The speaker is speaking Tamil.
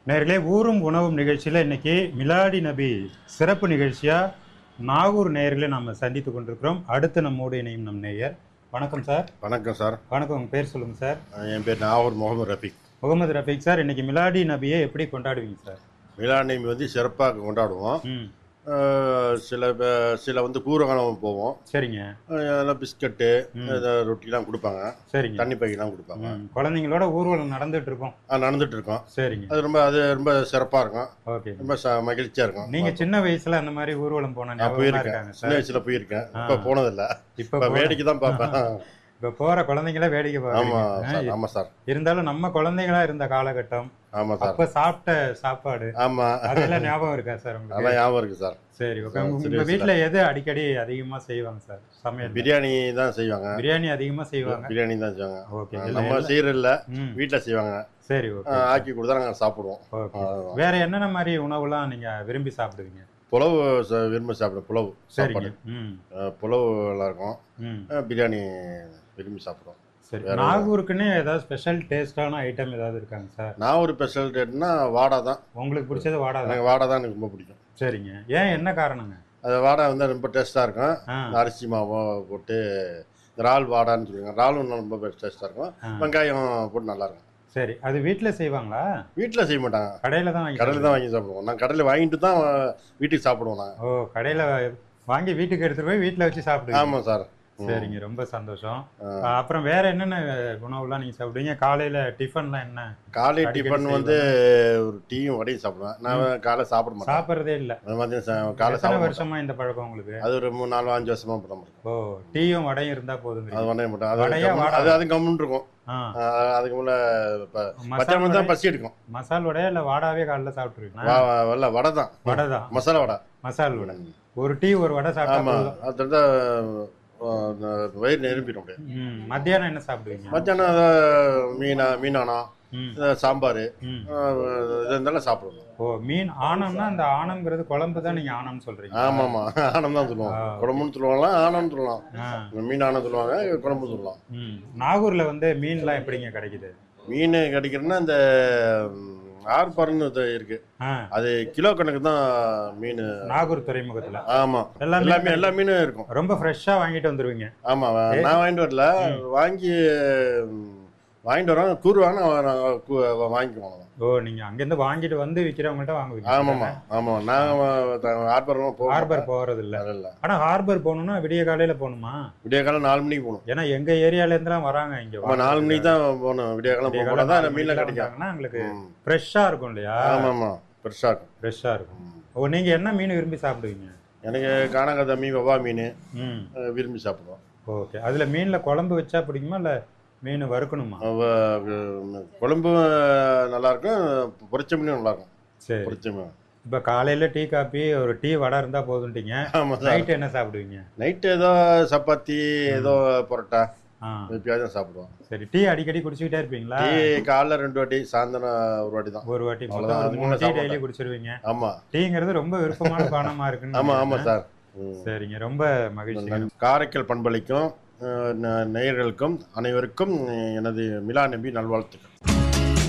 நேர்களே ஊரும் உணவும் நிகழ்ச்சியில் இன்னைக்கு மிலாடி நபி சிறப்பு நிகழ்ச்சியாக நாகூர் நேயர்களை நாம் சந்தித்து கொண்டிருக்கிறோம் அடுத்து நம்மோடு இணையும் நம் நேயர் வணக்கம் சார் வணக்கம் சார் வணக்கம் உங்கள் பேர் சொல்லுங்கள் சார் என் பேர் நாகூர் முகமது ரஃபீக் முகமது ரஃபீக் சார் இன்னைக்கு மிலாடி நபியை எப்படி கொண்டாடுவீங்க சார் மிலானியம் வந்து சிறப்பாக கொண்டாடுவோம் ம் அஹ் சில பே- சில வந்து பூரகாலம் போவோம் சரிங்க அஹ் அதெல்லாம் பிஸ்கட்டு இந்த ரொட்டிலாம் கொடுப்பாங்க சரிங்க தண்ணி பையெல்லாம் கொடுப்பாங்க ம் குழந்தைங்களோட ஊர்வலம் நடந்துட்டு இருக்கோம் அது நடந்துட்டு இருக்கோம் சரிங்க அது ரொம்ப அது ரொம்ப சிறப்பாக இருக்கும் ஓகே ரொம்ப ச மகிழ்ச்சியாக இருக்கும் நீங்க சின்ன வயசுல அந்த மாதிரி ஊர்வலம் போன நான் ஞாபகம் போயிருக்கேன் இருக்காங்க சின்ன சார் வயசுல போயிருக்கேன் இப்போ போனதில்லை இப்ப இப்போ போ- வேடிக்கை தான் பார்ப்பேன் இப்ப போற குழந்தைங்கள வேடிக்கை ஆமாம் பாக்குறீங்க சார் ஆமாம் சார் இருந்தாலும் நம்ம குழந்தைங்களா இருந்த காலகட்டம் ஆமாம் சார் அப்ப சாப்பிட்ட சாப்பாடு ஆமாம் அதெல்லாம் ஞாபகம் இருக்கா சார் உங்களுக்கு அதெல்லாம் ஞாபகம் இருக்கு சார் சரி ஓகே சரி, உங்க சரி. வீட்ல எது அடிக்கடி அதிகமா செய்வாங்க சார் சமையல் பிரியாணி தான் செய்வாங்க பிரியாணி அதிகமா செய்வாங்க பிரியாணி தான் செய்வாங்க ஓகே நம்ம செய்யறதில்ல ம் வீட்டில் செய்வாங்க சரி ஓகே அஹ் ஆக்கி கொடுத்தா நாங்கள் சாப்பிடுவோம் ஓகே அவ்வளவுதான். வேற என்னென்ன மாதிரி உணவுலாம் நீங்க விரும்பி சாப்பிடுவீங்க புலவு ச- விரும்பி சாப்பிடுவோம் புலவு சரிங்க சாப்பாடு ம் அஹ் புலவு நல்லா இருக்கும் ம் அஹ் பிரியாணி விரும்பி சாப்பிடுவோம் சரி வேற நாகூருக்குன்னு ஏதாவது ஸ்பெஷல் டேஸ்டான ஐட்டம் ஏதாவது இருக்காங்க சார் நான் ஒரு ஸ்பெஷல் டேட்னா வாடை தான் உங்களுக்கு பிடிச்சது வாடாதான் எனக்கு வாடை தான் எனக்கு ரொம்ப பிடிக்கும் சரிங்க ஏன் என்ன காரணங்க அது வாடை வந்து ரொம்ப டேஸ்ட்டாக இருக்கும் ஆ அரிசி மாவு போட்டு இந்த இறால் வாடான்னு சொல்லுவாங்க இறாலும் இன்னும் ரொம்ப டேஸ்ட்டாக இருக்கும் ஆ. வெங்காயம் போட்டு நல்லா இருக்கும் சரி அது வீட்ல செய்வாங்களா வீட்டில் செய்ய மாட்டாங்க கடையில தான் வாங்கி கடையில் தான் வாங்கி சாப்பிடுவோம் நான் கடையில் வாங்கிட்டு தான் வீட்டுக்கு சாப்பிடுவோம் நாங்கள் ஓ கடையில வாங்கி வீட்டுக்கு எடுத்துட்டு போய் வீட்ல வச்சு சாப்பிடுவீங்க ஆமாம் சார் ம். சரிங்க ரொம்ப சந்தோஷம் ஆ. அப்புறம் வேற என்னென்ன உணவுலாம் நீங்க சாப்பிடுவீங்க காலையில டிஃபன்லாம் என்ன காலை அடிக்கடி டிஃபன் வந்து ஒரு டீயும் வடையும் சாப்பிடுவேன் நான் காலை சாப்பிட மாட்டேன் சாப்பிட்றதே இல்ல அது மாதிரி சா- காலை எத்தனை சாப்பிட மாட்டேன். வருஷமா இந்த பழக்கம் உங்களுக்கு அது ஒரு மூணு நாலு அஞ்சு வருஷமா பண்ண முடியும் ஓ டீயும் வடையும் இருந்தா போதுங்க அது பண்ண மாட்டேன் அது வடையா, கம்முனு- வாடா? அது அது கம்முன்னு இருக்கும் ஆ ஆஹ் அதுக்கு மேல இப்போ மசால் மத்தியானம் வடை தான் பசி எடுக்கும் மசால் வடையா இல்ல வாடாவே காலைல சாப்பிட்டுருவீங்க வா- வா- வரல வடை தான் வடை தான் மசாலா வடை மசால் வடை ஒரு டீ ஒரு வடை சாப்பிட்டா ஆமா போதும் அது தந்தா, ஆஹ் வயிறு நிரம்பிடும் அப்படியே ம் மத்தியானம் என்ன சாப்பிடுவீங்க மத்தியானம் அதை மீனா மீனானா ம் இந்த சாம்பார் ம் இது இருந்தாலும் சாப்பிடுவோம் ஓ மீன் ஆனம்னா அந்த ஆனம்ங்கிறது குழம்பு தான் நீங்க ஆனம்னு சொல்றீங்க ஆமா ஆமா ஆனம் தான் சொல்லுவோம் ஆ. குழம்புன்னு சொல்லுவாங்களா ஆனம்னு சொல்லலாம் ஆ மீன் ஆனம் சொல்லுவாங்க குழம்பு சொல்லலாம் ம் நாகூர்ல வந்து மீன்லாம் எப்படிங்க கிடைக்குது மீன் கிடைக்கிறதுன்னா இந்த ஆர்பார்னு இருக்கு ஆ அது கிலோ கணக்கு தான் மீன் நாகூர் துறைமுகத்துல ஆமா எல்லாமே எல்லாமே எல்லா மீனும் இருக்கும் ரொம்ப ஃப்ரெஷ்ஷா வாங்கிட்டு வந்துருவீங்க ஆமா நான் வாங்கிட்டு வரல வாங்கி ம், வாங்கிட்டு வரோம் கூறுவாங்க நான் கூ- வாங்கிக்குவோம் ஓ நீங்க அங்கிருந்து வாங்கிட்டு வந்து விக்கிறவங்கள்ட்ட வாங்குவீங்க ஆமாம்மா ஆமாம் நாங்கள் ஆர்பர்லாம் போவோம் ஹார்பர் போறது இல்ல இல்லை ஆனா ஹார்பர் போகணும்னா விடிய காலையில போகணுமா விடிய காலம் நாலு மணிக்கு போகணும் ஏன்னா எங்க ஏரியால இருந்துலாம் வராங்க இங்க ஆமாம் நாலு மணிக்கு தான் போகணும் விடிய காலம் விடிய போக காலை தான் நாலு மீன்லாம் மணிக்கெல்லாம் கிடைக்கும் வந்தாங்கன்னா உங்களுக்கு ம். ஃப்ரெஷ்ஷா இருக்கும் இல்லையா ஆமாம் ஆமாம் பெருசாக இருக்கும் ஃப்ரெஷ்ஷா இருக்கும் ஓ நீங்க என்ன மீன் விரும்பி சாப்பிடுவீங்க எனக்கு காணாங்கத்த மீன் வவ்வா மீன் ம் அஹ், விரும்பி சாப்பிடுவோம் ஓகே அதுல மீன்ல குழம்பு வச்சா பிடிக்குமா இல்ல மீன் வறுக்கணுமா அவ- அஹ், குழம்பும் நல்லா இருக்கும் பொரிச்ச மீனும் நல்லா இருக்கும் சரி பொரிச்ச மீன் இப்ப காலையில டீ காபி ஒரு டீ வடை இருந்தா போதும்ட்டீங்க ஆமாம் சார் நைட் என்ன சாப்பிடுவீங்க நைட்டு ஏதோ சப்பாத்தி ஏதோ பரோட்டா ஆ எப்பயாவது சாப்பிடுவோம் சரி டீ அடிக்கடி குடிச்சுக்கிட்டே இருப்பீங்களா டீ காலைல ரெண்டு வாட்டி சாயந்தரம் ஒரு வாட்டி தான் ஒரு வாட்டி அவ்வளவுதான். மொத்தம் ஒரு அதுக்கு மூணு மேல டீ சாப்பிட டெய்லி குடிச்சிருவீங்க ஆமாம் டீங்கிறது ரொம்ப விருப்பமான பானமா இருக்குன்னு ஆமாம் ஆமாம் நினைக்கிறேன். சார் ம். சரிங்க ரொம்ப மகிழ்ச்சி காரைக்கால் பண்பளிக்கும் அஹ், ந- நேயர்களுக்கும் அனைவருக்கும் எனது மிலா நபி நல்வாழ்த்துக்கள்